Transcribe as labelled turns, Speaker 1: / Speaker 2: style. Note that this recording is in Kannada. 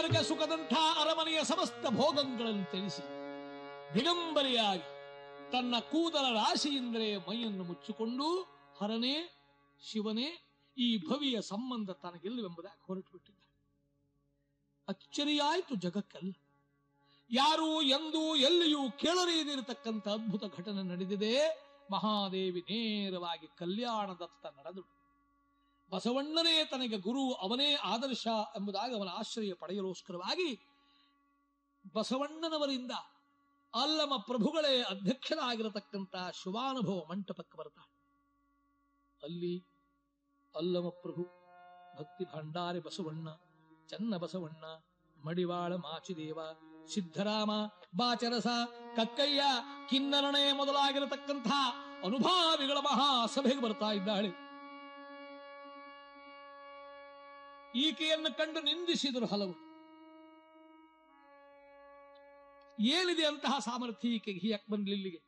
Speaker 1: ಸ್ವರ್ಗ ಸುಖದಂಥ ಅರಮನೆಯ ಸಮಸ್ತ ಭೋಗಗಳನ್ನು ತಿಳಿಸಿ ದಿಗಂಬರಿಯಾಗಿ ತನ್ನ ಕೂದಲ ರಾಶಿಯಿಂದಲೇ ಮೈಯನ್ನು ಮುಚ್ಚಿಕೊಂಡು ಹರನೇ ಶಿವನೇ ಈ ಭವಿಯ ಸಂಬಂಧ ತನಗಿಲ್ಲವೆಂಬುದಾಗಿ ಹೊರಟು ಬಿಟ್ಟಿದ್ದ ಅಚ್ಚರಿಯಾಯಿತು ಜಗಕ್ಕೆಲ್ಲ ಯಾರೂ ಎಂದೂ ಎಲ್ಲಿಯೂ ಕೇಳರಿಯದಿರತಕ್ಕಂಥ ಅದ್ಭುತ ಘಟನೆ ನಡೆದಿದೆ ಮಹಾದೇವಿ ನೇರವಾಗಿ ಕಲ್ಯಾಣದತ್ತ ನಡೆದಳು ಬಸವಣ್ಣನೇ ತನಗೆ ಗುರು ಅವನೇ ಆದರ್ಶ ಎಂಬುದಾಗಿ ಅವನ ಆಶ್ರಯ ಪಡೆಯಲೋಸ್ಕರವಾಗಿ ಬಸವಣ್ಣನವರಿಂದ ಅಲ್ಲಮ ಪ್ರಭುಗಳೇ ಅಧ್ಯಕ್ಷರಾಗಿರತಕ್ಕಂಥ ಶುಭಾನುಭವ ಮಂಟಪಕ್ಕೆ ಬರ್ತಾಳೆ ಅಲ್ಲಿ ಅಲ್ಲಮ ಪ್ರಭು ಭಕ್ತಿ ಭಂಡಾರಿ ಬಸವಣ್ಣ ಚನ್ನ ಬಸವಣ್ಣ ಮಡಿವಾಳ ಮಾಚಿದೇವ ಸಿದ್ಧರಾಮ ಬಾಚರಸ ಕಕ್ಕಯ್ಯ ಕಿನ್ನರಣೆ ಮೊದಲಾಗಿರತಕ್ಕಂಥ ಅನುಭಾವಿಗಳ ಮಹಾಸಭೆಗೆ ಬರ್ತಾ ಇದ್ದಾಳೆ ಈಕೆಯನ್ನು ಕಂಡು ನಿಂದಿಸಿದರು ಹಲವು ಏನಿದೆ ಅಂತಹ ಸಾಮರ್ಥ್ಯ ಈಕೆಗೆ ಯಾಕೆ ಬಂದ್ಲಿ ಇಲ್ಲಿಗೆ